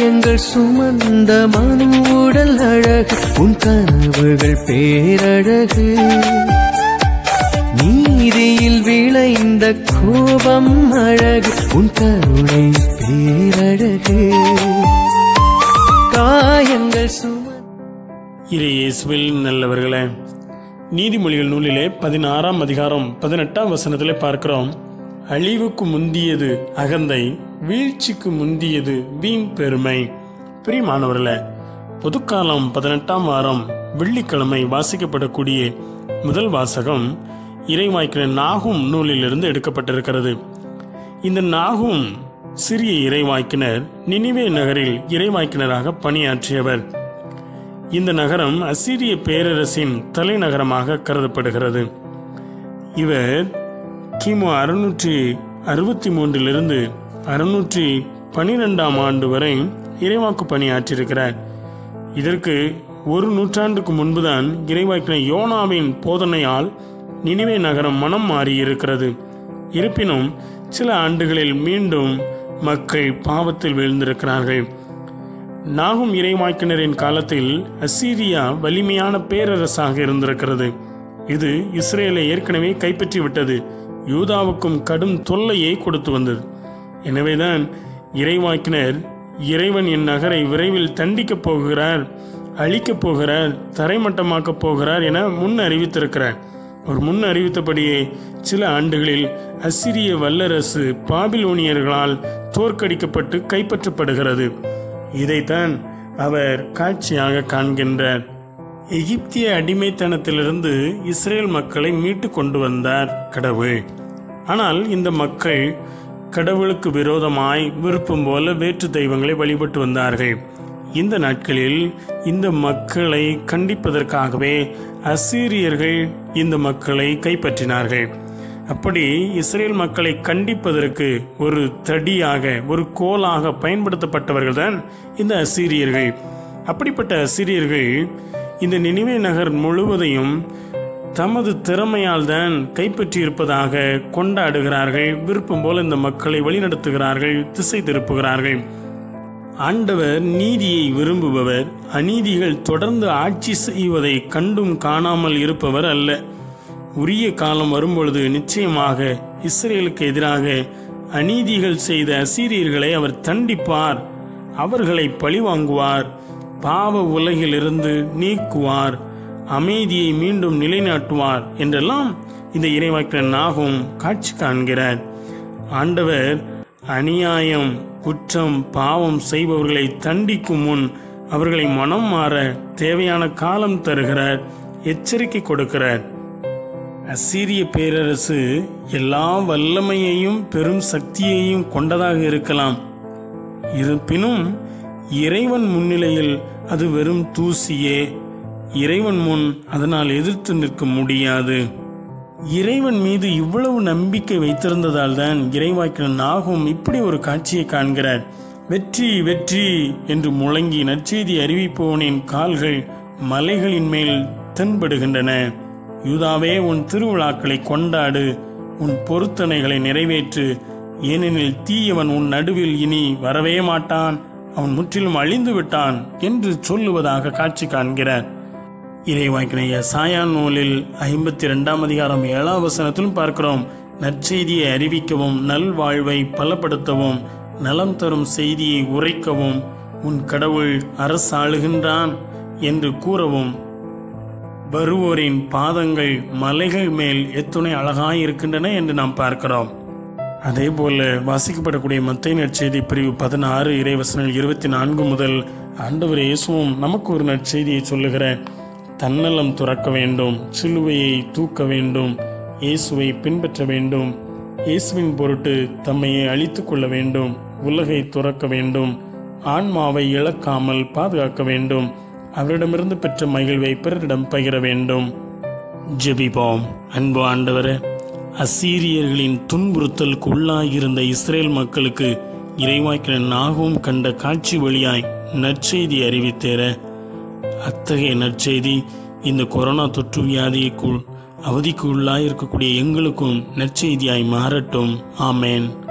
காயங்கள் சுமந்த மனு உடல் அழகு உன் கனவுகள் பேரழகு நீதியில் விளைந்த கோபம் அழகு உன் கருணை பேரழகு காயங்கள் சுமந்த இறை இயேசுவில் நல்லவர்களே நீதிமொழிகள் நூலிலே பதினாறாம் அதிகாரம் பதினெட்டாம் வசனத்திலே பார்க்கிறோம் அழிவுக்கு முந்தியது அகந்தை வீழ்ச்சிக்கு முந்தியது வீண் பெருமை பிரியமானவர்களே பொதுக்காலம் பதினெட்டாம் வாரம் வெள்ளிக்கிழமை வாசிக்கப்படக்கூடிய முதல் வாசகம் இறைவாய்க்கிற நாகும் நூலிலிருந்து எடுக்கப்பட்டிருக்கிறது இந்த நாகும் சிறிய இறைவாய்க்கினர் நினிவே நகரில் இறைவாய்க்கினராக பணியாற்றியவர் இந்த நகரம் அசீரிய பேரரசின் தலைநகரமாக கருதப்படுகிறது இவர் கிமு அறுநூற்றி அறுபத்தி மூன்றிலிருந்து அறுநூற்றி பனிரெண்டாம் ஆண்டு வரை இறைவாக்கு பணியாற்றியிருக்கிறார் இதற்கு ஒரு நூற்றாண்டுக்கு முன்புதான் இறைவாக்கின யோனாவின் போதனையால் நினிவே நகரம் மனம் மாறியிருக்கிறது இருப்பினும் சில ஆண்டுகளில் மீண்டும் மக்கள் பாவத்தில் வீழ்ந்திருக்கிறார்கள் நாகும் இறைவாக்கினரின் காலத்தில் அசீரியா வலிமையான பேரரசாக இருந்திருக்கிறது இது இஸ்ரேலை ஏற்கனவே கைப்பற்றி விட்டது யூதாவுக்கும் கடும் தொல்லையை கொடுத்து வந்தது எனவேதான் இறைவாக்கினர் இறைவன் என் நகரை விரைவில் தண்டிக்கப் போகிறார் அழிக்கப் போகிறார் தரைமட்டமாக்கப் போகிறார் என முன் அறிவித்திருக்கிறார் ஒரு முன் அறிவித்தபடியே சில ஆண்டுகளில் அசிரிய வல்லரசு பாபிலோனியர்களால் தோற்கடிக்கப்பட்டு கைப்பற்றப்படுகிறது இதைத்தான் அவர் காட்சியாக காண்கின்றார் எகிப்திய அடிமைத்தனத்திலிருந்து இஸ்ரேல் மக்களை மீட்டு கொண்டு வந்தார் கடவுள் ஆனால் இந்த மக்கள் கடவுளுக்கு விரோதமாய் விருப்பம் போல வேற்று தெய்வங்களை வழிபட்டு வந்தார்கள் இந்த நாட்களில் இந்த மக்களை கண்டிப்பதற்காகவே அசீரியர்கள் இந்த மக்களை கைப்பற்றினார்கள் அப்படி இஸ்ரேல் மக்களை கண்டிப்பதற்கு ஒரு தடியாக ஒரு கோலாக பயன்படுத்தப்பட்டவர்கள் தான் இந்த அசீரியர்கள் அப்படிப்பட்ட அசீரியர்கள் இந்த நினைவே நகர் முழுவதையும் தமது திறமையால் தான் கைப்பற்றி இருப்பதாக கொண்டாடுகிறார்கள் விருப்பம் போல இந்த மக்களை வழிநடத்துகிறார்கள் திசை திருப்புகிறார்கள் ஆண்டவர் நீதியை விரும்புபவர் அநீதிகள் தொடர்ந்து ஆட்சி செய்வதை கண்டும் காணாமல் இருப்பவர் அல்ல உரிய காலம் வரும்பொழுது நிச்சயமாக இஸ்ரேலுக்கு எதிராக அநீதிகள் செய்த அசீரியர்களை அவர் தண்டிப்பார் அவர்களை பழிவாங்குவார் பாவ உலகிலிருந்து நீக்குவார் அமைதியை மீண்டும் நிலைநாட்டுவார் என்றெல்லாம் இந்த இறைவாக்கின நாகும் காட்சி காண்கிறார் ஆண்டவர் அநியாயம் குற்றம் பாவம் செய்பவர்களை தண்டிக்கும் முன் அவர்களை மனம் மாற தேவையான காலம் தருகிறார் எச்சரிக்கை கொடுக்கிறார் அசீரிய பேரரசு எல்லா வல்லமையையும் பெரும் சக்தியையும் கொண்டதாக இருக்கலாம் இருப்பினும் இறைவன் முன்னிலையில் அது வெறும் தூசியே இறைவன் முன் அதனால் எதிர்த்து நிற்க முடியாது இறைவன் மீது இவ்வளவு நம்பிக்கை வைத்திருந்ததால் தான் இறைவாக்கின நாகும் இப்படி ஒரு காட்சியை காண்கிறார் வெற்றி வெற்றி என்று முழங்கி நற்செய்தி அறிவிப்பவனின் கால்கள் மலைகளின் மேல் தென்படுகின்றன யூதாவே உன் திருவிழாக்களை கொண்டாடு உன் பொருத்தனைகளை நிறைவேற்று ஏனெனில் தீயவன் உன் நடுவில் இனி வரவே மாட்டான் அவன் முற்றிலும் அழிந்து விட்டான் என்று சொல்லுவதாக காட்சி காண்கிறார் இறைவாக்கினைய சாயான் நூலில் ஐம்பத்தி இரண்டாம் அதிகாரம் ஏழாம் வசனத்திலும் பார்க்கிறோம் நற்செய்தியை அறிவிக்கவும் நல்வாழ்வை பலப்படுத்தவும் நலம் தரும் செய்தியை உரைக்கவும் உன் கடவுள் அரசாளுகின்றான் என்று கூறவும் வருவோரின் பாதங்கள் மலைகள் மேல் எத்துணை அழகாய் இருக்கின்றன என்று நாம் பார்க்கிறோம் அதே போல வாசிக்கப்படக்கூடிய மத்திய நற்செய்தி பிரிவு பதினாறு இறைவசனங்கள் இருபத்தி நான்கு முதல் ஆண்டவர் இயேசுவும் நமக்கு ஒரு நற்செய்தியை சொல்லுகிற தன்னலம் துறக்க வேண்டும் சிலுவையை தூக்க வேண்டும் இயேசுவை பின்பற்ற வேண்டும் இயேசுவின் பொருட்டு தம்மையை அழித்துக் கொள்ள வேண்டும் உலகை துறக்க வேண்டும் ஆன்மாவை இழக்காமல் பாதுகாக்க வேண்டும் அவரிடமிருந்து பெற்ற மகிழ்வை பிறரிடம் பகிர வேண்டும் ஜெபிப்போம் அன்பு ஆண்டவரே அசீரியர்களின் துன்புறுத்தலுக்கு உள்ளாகியிருந்த இஸ்ரேல் மக்களுக்கு இறைவாக்கின நாகவும் கண்ட காட்சி வழியாய் நற்செய்தி அறிவித்தேற அத்தகைய நற்செய்தி இந்த கொரோனா தொற்று வியாதிக்குள் அவதிக்கு உள்ளாய் இருக்கக்கூடிய எங்களுக்கும் நற்செய்தியாய் மாறட்டும் ஆமேன்